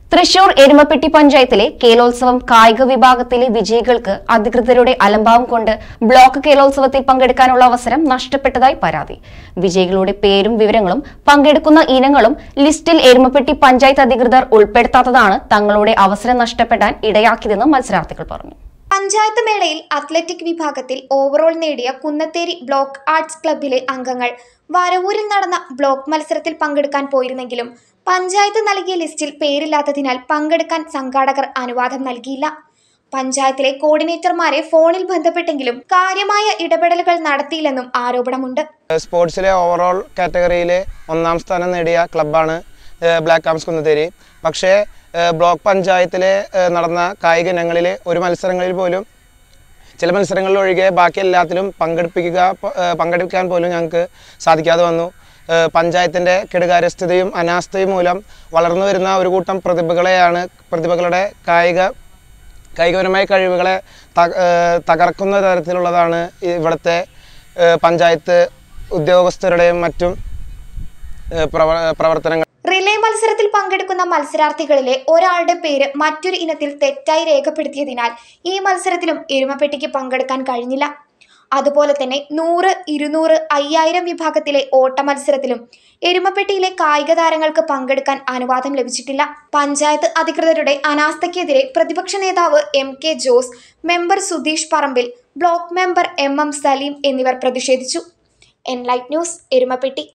തൃശൂർ എരുമപ്പെട്ടി പഞ്ചായത്തിലെ കേലോത്സവം കായിക വിഭാഗത്തിലെ വിജയികൾക്ക് അധികൃതരുടെ അലംഭാവം കൊണ്ട് ബ്ലോക്ക് കേലോത്സവത്തിൽ പങ്കെടുക്കാനുള്ള അവസരം നഷ്ടപ്പെട്ടതായി പരാതി വിജയികളുടെ പേരും വിവരങ്ങളും പങ്കെടുക്കുന്ന ഇനങ്ങളും ലിസ്റ്റിൽ എരുമപ്പെട്ടി പഞ്ചായത്ത് അധികൃതർ ഉൾപ്പെടുത്താത്തതാണ് തങ്ങളുടെ അവസരം നഷ്ടപ്പെടാൻ ഇടയാക്കിയതെന്ന് മത്സരാർത്ഥികൾ പറഞ്ഞു പഞ്ചായത്ത് മേളയിൽ അത്ലറ്റിക് വിഭാഗത്തിൽ ഓവറോൾ നേടിയ കുന്നത്തേരി ബ്ലോക്ക് ആർട്സ് ക്ലബിലെ അംഗങ്ങൾ വരവൂരിൽ നടന്ന ബ്ലോക്ക് മത്സരത്തിൽ പങ്കെടുക്കാൻ പോയിരുന്നെങ്കിലും പഞ്ചായത്ത് നൽകിയ ലിസ്റ്റിൽ പേരില്ലാത്തതിനാൽ പങ്കെടുക്കാൻ സംഘാടകർ അനുവാദം നൽകിയില്ല പഞ്ചായത്തിലെ കോർഡിനേറ്റർമാരെ ഫോണിൽ ബന്ധപ്പെട്ടെങ്കിലും കാര്യമായ ഇടപെടലുകൾ നടത്തിയില്ലെന്നും ആരോപണമുണ്ട് സ്പോർട്സിലെ ഓവറോൾ കാറ്റഗറിയിൽ ഒന്നാം സ്ഥാനം നേടിയ ക്ലബ്ബാണ് ഏഹ് ബ്ലാക്ക് ആംസ് കുന്നത്തേരി പക്ഷേ ഏഹ് ബ്ലോക്ക് പഞ്ചായത്തിൽ നടന്ന കായിക ഇനങ്ങളിൽ ഒരു മത്സരങ്ങളിൽ പോലും ചില മത്സരങ്ങളിൽ ഒഴികെ ബാക്കി എല്ലാത്തിലും പങ്കെടുപ്പിക്കുക പ- ഏഹ് പങ്കെടുക്കാൻ പോലും ഞങ്ങൾക്ക് സാധിക്കാതെ വന്നു ഏഹ് പഞ്ചായത്തിൻ്റെ കെടുകാര്യസ്ഥതയും അനാസ്ഥയും മൂലം വളർന്നു വരുന്ന ഒരു കൂട്ടം പ്രതിഭകളെയാണ് പ്രതിഭകളുടെ കായിക കായികപരമായ കഴിവുകളെ ത- ഏഹ് തകർക്കുന്ന തരത്തിലുള്ളതാണ് ഇവിടുത്തെ ഏഹ് പഞ്ചായത്ത് ഉദ്യോഗസ്ഥരുടെയും മറ്റും ഏഹ് പ്രവ- പ്രവർത്തനങ്ങൾ റിലേ മത്സരത്തിൽ പങ്കെടുക്കുന്ന മത്സരാർത്ഥികളിലെ ഒരാളുടെ പേര് മറ്റൊരു ഇനത്തിൽ തെറ്റായി രേഖപ്പെടുത്തിയതിനാൽ ഈ മത്സരത്തിലും എരുമപ്പെട്ടിക്ക് പങ്കെടുക്കാൻ കഴിഞ്ഞില്ല അതുപോലെ തന്നെ നൂറ് ഇരുന്നൂറ് അയ്യായിരം വിഭാഗത്തിലെ ഓട്ട മത്സരത്തിലും എരുമപ്പെട്ടിയിലെ കായിക താരങ്ങൾക്ക് പങ്കെടുക്കാൻ അനുവാദം ലഭിച്ചിട്ടില്ല പഞ്ചായത്ത് അധികൃതരുടെ അനാസ്ഥയ്ക്കെതിരെ പ്രതിപക്ഷ നേതാവ് M K Jose member Sudheesh Parambil block member M M Saleem എന്നിവർ പ്രതിഷേധിച്ചു എൻലൈറ്റ് ന്യൂസ് എരുമപ്പെട്ടി